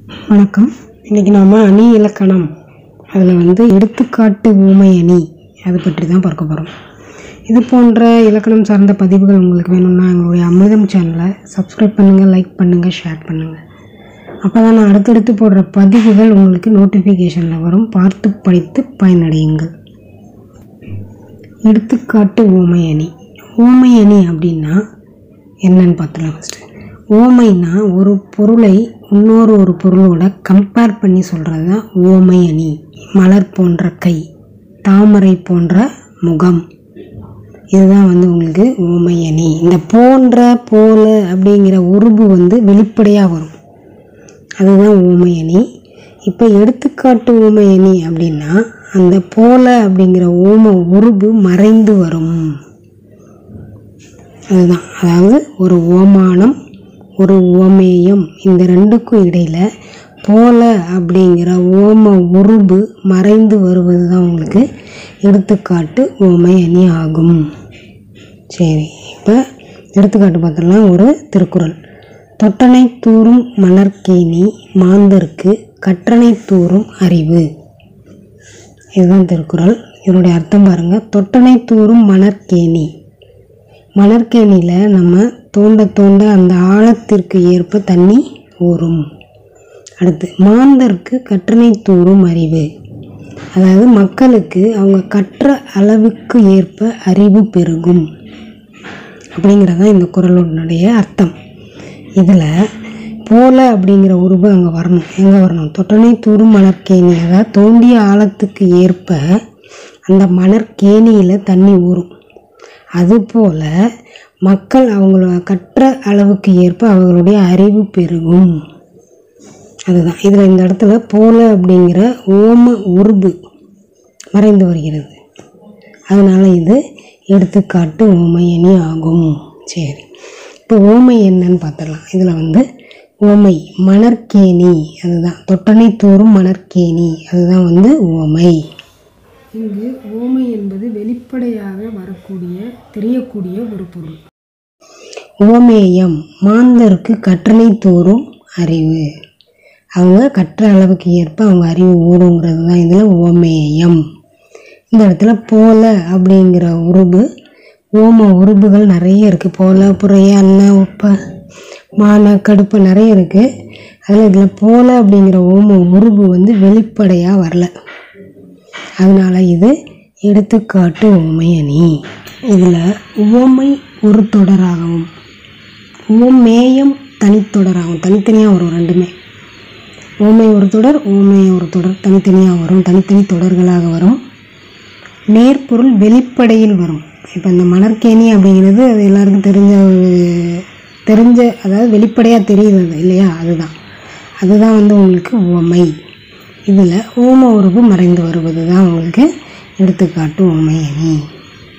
வணக்கம் இன்றைக்கி நாம் அணி இலக்கணம் அதில் வந்து எடுத்துக்காட்டு ஊமை அணி அதை பற்றி தான் பார்க்க போகிறோம் இது போன்ற இலக்கணம் சார்ந்த பதிவுகள் உங்களுக்கு வேணும்னா எங்களுடைய அமிர்தம் சேனலை சப்ஸ்கிரைப் பண்ணுங்கள் லைக் பண்ணுங்கள் ஷேர் பண்ணுங்கள் அப்போ தான் நான் அடுத்தடுத்து போடுற பதிவுகள் உங்களுக்கு நோட்டிஃபிகேஷனில் வரும் பார்த்து படித்து பயனடையுங்கள் எடுத்துக்காட்டு ஊமை அணி ஊமை அணி அப்படின்னா என்னன்னு பார்த்துலாம் ஃபஸ்ட்டு ஓமைனா ஒரு பொருளை இன்னொரு ஒரு பொருளோட கம்பேர் பண்ணி சொல்கிறது தான் ஓமை அணி மலர் போன்ற கை தாமரை போன்ற முகம் இதுதான் வந்து உங்களுக்கு ஓமை அணி இந்த போன்ற போல அப்படிங்கிற உருபு வந்து வெளிப்படையாக வரும் அதுதான் ஓமை அணி இப்போ எடுத்துக்காட்டு ஓமை அணி அப்படின்னா அந்த போல அப்படிங்கிற ஓம உருபு மறைந்து வரும் அதுதான் அதாவது ஒரு ஓமானம் ஒரு ஓமேயம் இந்த ரெண்டுக்கும் இடையில் போல அப்படிங்கிற ஓம உருபு மறைந்து வருவது தான் உங்களுக்கு எடுத்துக்காட்டு ஓமை அணி ஆகும் சரி இப்போ எடுத்துக்காட்டு பார்த்தோம்னா ஒரு திருக்குறள் தொட்டனை தூறும் மலர்கேணி மாந்தர்க்கு கற்றனை தூறும் அறிவு இதுதான் திருக்குறள் இதனுடைய அர்த்தம் பாருங்கள் தொட்டனை தூறும் மணற்கேணி மணற்கேணியில் நம்ம தோண்ட தோண்ட அந்த ஆழத்திற்கு ஏற்ப தண்ணி ஊறும் அடுத்து மாந்தருக்கு கற்றனை தூறும் அறிவு அதாவது மக்களுக்கு அவங்க கற்ற அளவுக்கு ஏற்ப அறிவு பெருகும் அப்படிங்கிறது தான் இந்த குரலுடைய அர்த்தம் இதில் போல அப்படிங்கிற உருவு அங்கே வரணும் எங்கே வரணும் தொட்டனை தூரும் மணற்கேணி அதாவது தோண்டிய ஆழத்துக்கு ஏற்ப அந்த மணற்கேணியில் தண்ணி ஊறும் அதுபோல் மக்கள் அவங்கள கற்ற அளவுக்கு ஏற்ப அவர்களுடைய அறிவு பெருகும் அதுதான் இதில் இந்த இடத்துல போல அப்படிங்கிற ஓம உருபு மறைந்து வருகிறது அதனால் இது எடுத்துக்காட்டு ஓமையணி ஆகும் சரி இப்போ ஓமை என்னன்னு பார்த்துடலாம் இதில் வந்து ஓமை மணற்கேணி அதுதான் தொட்டனை தோறும் மணற்கேணி அதுதான் வந்து ஓமை இங்கு ஓமை என்பது வெளிப்படையாக வரக்கூடிய தெரியக்கூடிய ஒரு பொருள் ஓமேயம் மாந்தருக்கு கற்றனை தோறும் அறிவு அவங்க கற்ற அளவுக்கு ஏற்ப அவங்க அறிவு ஊறுங்கிறது தான் இதில் ஓமேயம் இந்த இடத்துல போல அப்படிங்கிற உருபு ஓம உருபுகள் நிறைய இருக்குது போல புறைய அன்ன உப்ப மான கடுப்பு நிறைய இருக்குது அதில் இதில் போல அப்படிங்கிற ஓம உருபு வந்து வெளிப்படையாக வரல அதனால இது எடுத்துக்காட்டு உவமை அணி இதில் உவமை ஒரு தொடராகவும் உவமேயம் தனித்தொடராகும் தனித்தனியாக வரும் ரெண்டுமே ஓமை ஒரு தொடர் ஓமைய ஒரு தொடர் தனித்தனியாக வரும் தனித்தனி தொடர்களாக வரும் நேர்பொருள் வெளிப்படையில் வரும் இப்போ இந்த மணற்கேணி அப்படிங்கிறது அது எல்லாருக்கும் தெரிஞ்ச ஒரு தெரிஞ்ச அதாவது வெளிப்படையாக தெரியுது இல்லையா அதுதான் அதுதான் வந்து உங்களுக்கு உவமை இதில் ஓம உருவு மறைந்து வருவது தான் உங்களுக்கு எடுத்துக்காட்டு ஓமை அணி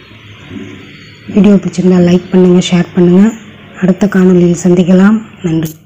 வீடியோ பிடிச்சிருந்தா லைக் பண்ணுங்கள் ஷேர் பண்ணுங்கள் அடுத்த காணொளியில் சந்திக்கலாம் நன்றி